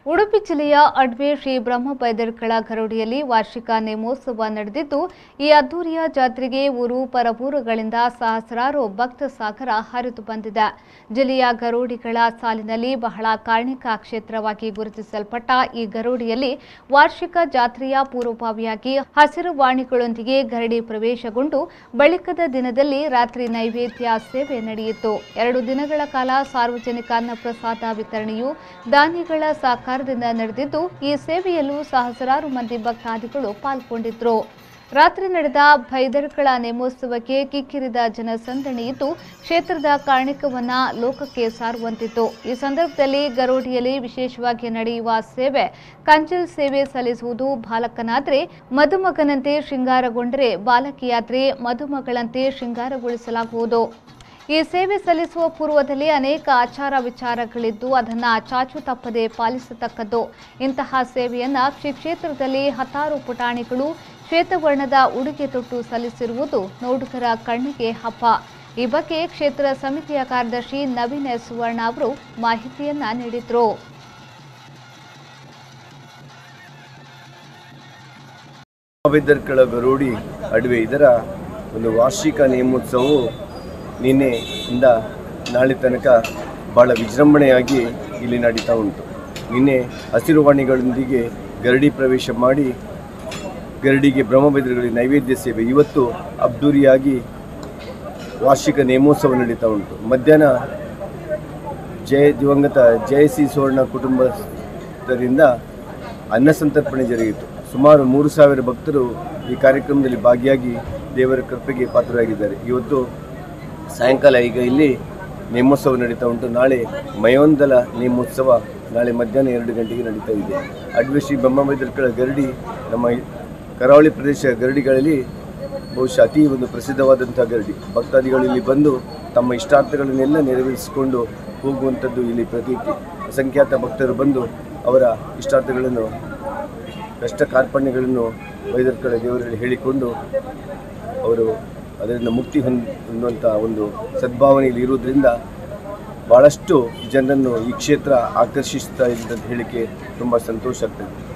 ಉಡುಪಿ ಜಿಲ್ಲೆಯ ಅಡ್ವೆ ಶ್ರೀ ಬ್ರಹ್ಮಬೈದರ್ಕಳ ಗರೋಡಿಯಲ್ಲಿ ವಾರ್ಷಿಕ ನೇಮೋತ್ಸವ ನಡೆದಿದ್ದು ಈ ಅದ್ದೂರಿಯ ಜಾತ್ರೆಗೆ ಊರು ಪರಬೂರುಗಳಿಂದ ಸಹಸ್ರಾರು ಭಕ್ತ ಸಾಗರ ಹರಿದು ಬಂದಿದೆ ಜಿಲ್ಲೆಯ ಗರೋಡಿಗಳ ಸಾಲಿನಲ್ಲಿ ಬಹಳ ಕಾರ್ಣಿಕ ಕ್ಷೇತ್ರವಾಗಿ ಗುರುತಿಸಲ್ಪಟ್ಟ ಈ ಗರೋಡಿಯಲ್ಲಿ ವಾರ್ಷಿಕ ಜಾತ್ರೆಯ ಪೂರ್ವಭಾವಿಯಾಗಿ ಹಸಿರು ವಾಣಿಗಳೊಂದಿಗೆ ಗರಡಿ ಪ್ರವೇಶಗೊಂಡು ಬಳಿಕದ ದಿನದಲ್ಲಿ ರಾತ್ರಿ ನೈವೇದ್ಯ ಸೇವೆ ನಡೆಯಿತು ಎರಡು ದಿನಗಳ ಕಾಲ ಸಾರ್ವಜನಿಕ ಅನ್ನಪ್ರಸಾದ ವಿತರಣೆಯು ದಾನಿಗಳ ಸಹಕಾರದಿಂದ ನಡೆದಿದ್ದು ಈ ಸೇವೆಯಲ್ಲೂ ಸಹಸ್ರಾರು ಮಂದಿ ಭಕ್ತಾದಿಗಳು ಪಾಲ್ಗೊಂಡಿದ್ರು ರಾತ್ರಿ ನಡೆದ ಭೈದರ್ಕಳ ನೇಮೋತ್ಸವಕ್ಕೆ ಕಿಕ್ಕಿರಿದ ಜನಸಂದಣಿ ಇದ್ದು ಕ್ಷೇತ್ರದ ಕಾರ್ಣಿಕವನ್ನ ಲೋಕಕ್ಕೆ ಸಾರುವಂತಿತ್ತು ಈ ಸಂದರ್ಭದಲ್ಲಿ ಗರೋಡಿಯಲ್ಲಿ ವಿಶೇಷವಾಗಿ ನಡೆಯುವ ಸೇವೆ ಕಂಚಲ್ ಸೇವೆ ಸಲ್ಲಿಸುವುದು ಬಾಲಕನಾದ್ರೆ ಮದುಮಗನಂತೆ ಶೃಂಗಾರಗೊಂಡರೆ ಬಾಲಕಿಯಾದ್ರೆ ಮದುಮಗಳಂತೆ ಶೃಂಗಾರಗೊಳಿಸಲಾಗುವುದು ಈ ಸೇವೆ ಸಲ್ಲಿಸುವ ಪೂರ್ವದಲ್ಲಿ ಅನೇಕ ಆಚಾರ ವಿಚಾರಗಳಿದ್ದು ಅದನ್ನು ಚಾಚು ತಪ್ಪದೆ ಪಾಲಿಸತಕ್ಕದ್ದು ಇಂತಹ ಸೇವೆಯನ್ನ ಶ್ರೀ ಕ್ಷೇತ್ರದಲ್ಲಿ ಹತ್ತಾರು ಪುಟಾಣಿಗಳು ಶ್ವೇತವರ್ಣದ ಉಡುಗೆ ತೊಟ್ಟು ಸಲ್ಲಿಸಿರುವುದು ನೋಡುಗರ ಕಣ್ಣಿಗೆ ಹಬ್ಬ ಈ ಬಗ್ಗೆ ಕ್ಷೇತ್ರ ಸಮಿತಿಯ ಕಾರ್ಯದರ್ಶಿ ನವೀನ್ ಎಸ್ ಸುವರ್ಣ ಅವರು ಮಾಹಿತಿಯನ್ನ ನೀಡಿದ್ರು ಮಹಾವಿದ್ಯಾರ್ಥಿಗಳ ಗರೋಡಿ ಅಡವೆ ಇದರ ಒಂದು ವಾರ್ಷಿಕ ನೇಮೋತ್ಸವವು ನಿನ್ನೆಯಿಂದ ನಾಳೆ ತನಕ ಭಾಳ ವಿಜೃಂಭಣೆಯಾಗಿ ಇಲ್ಲಿ ನಡೀತಾ ಉಂಟು ನಿನ್ನೆ ಹಸಿರುವಾಣಿಗಳೊಂದಿಗೆ ಗರಡಿ ಪ್ರವೇಶ ಮಾಡಿ ಗರಡಿಗೆ ಬ್ರಹ್ಮಬೈದ್ರಗಳಿಗೆ ನೈವೇದ್ಯ ಸೇವೆ ಇವತ್ತು ಅಬ್ದೂರಿಯಾಗಿ ವಾರ್ಷಿಕ ನೇಮೋತ್ಸವ ನಡೀತಾ ಉಂಟು ಮಧ್ಯಾಹ್ನ ಜಯ ದಿವಂಗತ ಜಯಸಿ ಸುವರ್ಣ ಕುಟುಂಬದರಿಂದ ಅನ್ನ ಸಂತರ್ಪಣೆ ಜರುಗಿತು ಸುಮಾರು ಮೂರು ಸಾವಿರ ಭಕ್ತರು ಈ ಕಾರ್ಯಕ್ರಮದಲ್ಲಿ ಭಾಗಿಯಾಗಿ ದೇವರ ಕೃಪೆಗೆ ಪಾತ್ರರಾಗಿದ್ದಾರೆ ಇವತ್ತು ಸಾಯಂಕಾಲ ಈಗ ಇಲ್ಲಿ ನೇಮೋತ್ಸವ ನಡೀತಾ ಉಂಟು ನಾಳೆ ಮಯೋಂದಲ ನೇಮೋತ್ಸವ ನಾಳೆ ಮಧ್ಯಾಹ್ನ ಎರಡು ಗಂಟೆಗೆ ನಡೀತಾ ಇದೆ ಅಡ್ವೆ ಶ್ರೀ ಬ್ರಹ್ಮಬೈದರ್ಕಳ ಗರಡಿ ನಮ್ಮ ಕರಾವಳಿ ಪ್ರದೇಶ ಗರಡಿಗಳಲ್ಲಿ ಬಹುಶಃ ಅತಿ ಒಂದು ಪ್ರಸಿದ್ಧವಾದಂಥ ಗರಡಿ ಭಕ್ತಾದಿಗಳು ಇಲ್ಲಿ ಬಂದು ತಮ್ಮ ಇಷ್ಟಾರ್ಥಗಳನ್ನೆಲ್ಲ ನೆರವೇರಿಸಿಕೊಂಡು ಹೋಗುವಂಥದ್ದು ಇಲ್ಲಿ ಪ್ರತಿ ಅಸಂಖ್ಯಾತ ಭಕ್ತರು ಬಂದು ಅವರ ಇಷ್ಟಾರ್ಥಗಳನ್ನು ಕಷ್ಟ ಕಾರ್ಪಣ್ಯಗಳನ್ನು ವೈದ್ಯರ್ಕಳ ದೇವರಲ್ಲಿ ಹೇಳಿಕೊಂಡು ಅವರು ಅದರಿಂದ ಮುಕ್ತಿ ಹೊಂದ್ ಹೊಂದುವಂಥ ಒಂದು ಸದ್ಭಾವನೆಯಲ್ಲಿ ಇರುವುದರಿಂದ ಭಾಳಷ್ಟು ಜನರನ್ನು ಈ ಕ್ಷೇತ್ರ ಆಕರ್ಷಿಸ್ತಾ ಇದೆ ಅಂತ ಹೇಳಲಿಕ್ಕೆ ತುಂಬ ಸಂತೋಷ ಆಗ್ತದೆ